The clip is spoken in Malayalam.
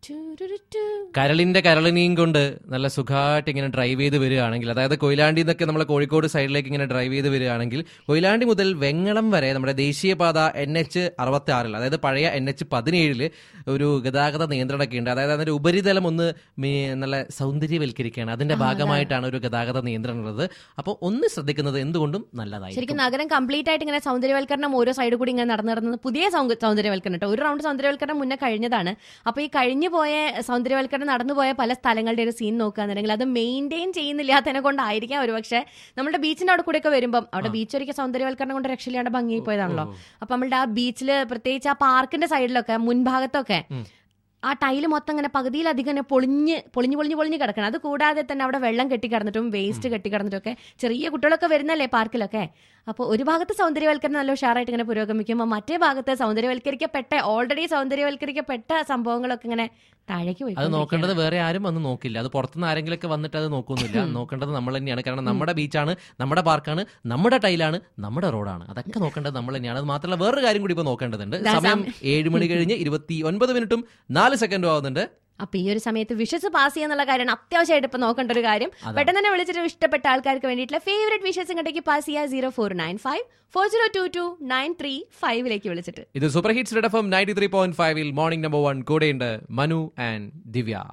കരളിന്റെ കരളിനെയും കൊണ്ട് നല്ല സുഖമായിട്ട് ഇങ്ങനെ ഡ്രൈവ് ചെയ്ത് വരികയാണെങ്കിൽ അതായത് കൊയിലാണ്ടി എന്നൊക്കെ നമ്മൾ കോഴിക്കോട് സൈഡിലേക്ക് ഇങ്ങനെ ഡ്രൈവ് ചെയ്ത് വരികയാണെങ്കിൽ കൊയിലാണ്ടി മുതൽ വെങ്ങളം വരെ നമ്മുടെ ദേശീയപാത എൻ എച്ച് അറുപത്തി ആറിൽ അതായത് പഴയ എൻ എച്ച് പതിനേഴില് ഒരു ഗതാഗത നിയന്ത്രണമൊക്കെ ഉണ്ട് അതായത് അതിന്റെ ഉപരിതലം ഒന്ന് മീ- നല്ല സൗന്ദര്യവൽക്കരിക്കുകയാണ് അതിന്റെ ഭാഗമായിട്ടാണ് ഒരു ഗതാഗത നിയന്ത്രണം ഉള്ളത് അപ്പോൾ ഒന്ന് ശ്രദ്ധിക്കുന്നത് എന്തുകൊണ്ടും നല്ലതായിരിക്കും ശരിക്കും നഗരം കംപ്ലീറ്റ് ആയിട്ട് ഇങ്ങനെ സൗന്ദര്യവൽക്കരണം ഓരോ സൈഡ് കൂടി ഇങ്ങനെ നടന്നു നടന്നത് പുതിയ സൗ- സൗന്ദര്യവൽക്കരണം കേട്ടോ ഒരു റൗണ്ട് സൗന്ദര്യവൽക്കരണം മുന്നേ കഴിഞ്ഞതാണ് അപ്പൊ ഈ കഴിഞ്ഞു പോയ സൗന്ദര്യവൽക്കരണം നടന്നു പോയ പല സ്ഥലങ്ങളുടെ ഒരു സീൻ നോക്കുകയാണെന്നുണ്ടെങ്കിൽ അത് മെയിൻറ്റെയിൻ ചെയ്യുന്നില്ലാത്തതിനെ കൊണ്ടായിരിക്കാം ഒരുപക്ഷെ നമ്മുടെ ബീച്ചിന്റെ അവിടെ കൂടെ ഒക്കെ വരുമ്പം അവിടെ ബീച്ച് ഒരിക്കൽ സൗന്ദര്യവൽക്കരണം കൊണ്ട് രക്ഷയില്ലാണ്ട് ഭംഗിയായി പോയതാണല്ലോ അപ്പൊ നമ്മളുടെ ആ ബീച്ചിൽ പ്രത്യേകിച്ച് ആ പാർക്കിന്റെ സൈഡിലൊക്കെ മുൻഭാഗത്തൊക്കെ ആ ടൈല് മൊത്തം ഇങ്ങനെ പകുതിയിലധികം ഇങ്ങനെ പൊളിഞ്ഞ് പൊളിഞ്ഞ് പൊളിഞ്ഞ് പൊളിഞ്ഞ് കിടക്കണം അത് കൂടാതെ തന്നെ അവിടെ വെള്ളം കെട്ടിക്കിടന്നിട്ടും വേസ്റ്റ് കെട്ടിക്കിടന്നിട്ടും ഒക്കെ ചെറിയ കുട്ടികളൊക്കെ വരുന്നല്ലേ പാർക്കിലൊക്കെ അപ്പോൾ ഒരു ഭാഗത്ത് സൗന്ദര്യവൽക്കരണം നല്ല ഉഷാറായിട്ട് ഇങ്ങനെ പുരോഗമിക്കുമ്പോൾ മറ്റേ ഭാഗത്ത് സൗന്ദര്യവൽക്കരിക്കപ്പെട്ട ഓൾറെഡി സൗന്ദര്യവൽക്കരിക്കപ്പെട്ട സംഭവങ്ങളൊക്കെ ഇങ്ങനെ താഴേക്ക് പോയി അത് നോക്കേണ്ടത് വേറെ ആരും വന്ന് നോക്കില്ല അത് പുറത്തുനിന്ന് ആരെങ്കിലുമൊക്കെ വന്നിട്ട് അത് നോക്കുന്നില്ല നോക്കേണ്ടത് നമ്മൾ തന്നെയാണ് കാരണം നമ്മുടെ ബീച്ചാണ് നമ്മുടെ പാർക്കാണ് നമ്മുടെ ടൈലാണ് നമ്മുടെ റോഡാണ് അതൊക്കെ നോക്കേണ്ടത് നമ്മൾ തന്നെയാണ് അത് മാത്രമല്ല വേറൊരു കാര്യം കൂടി ഇപ്പൊ നോക്കേണ്ടതുണ്ട് ദാ സമയം ഏഴ് മണി കഴിഞ്ഞ് ഇരുപത്തി ഒൻപത് മിനിറ്റും നാല് സെക്കൻഡും ആവുന്നുണ്ട് അപ്പൊ ഈ ഒരു സമയത്ത് വിഷസ് പാസ് ചെയ്യാന്നുള്ള കാര്യമാണ് അത്യാവശ്യമായിട്ട് ഇപ്പൊ നോക്കേണ്ട ഒരു കാര്യം അതാ. പെട്ടെന്ന് തന്നെ വിളിച്ചിട്ട് ഇഷ്ടപ്പെട്ട ആൾക്കാർക്ക് വേണ്ടിയിട്ടുള്ള ഫേവറേറ്റ് വിഷസ് ഇങ്ങോട്ടേക്ക് പാസ് ചെയ്യുക zero four nine five four zero two two nine three ഫൈവിലേക്ക് വിളിച്ചിട്ട് ഇത് super hits red F M ninety three point ഫൈവിൽ മോർണിംഗ് നമ്പർ വൺ കൂടെയുണ്ട് മനു ആൻഡ് ദിവ്യ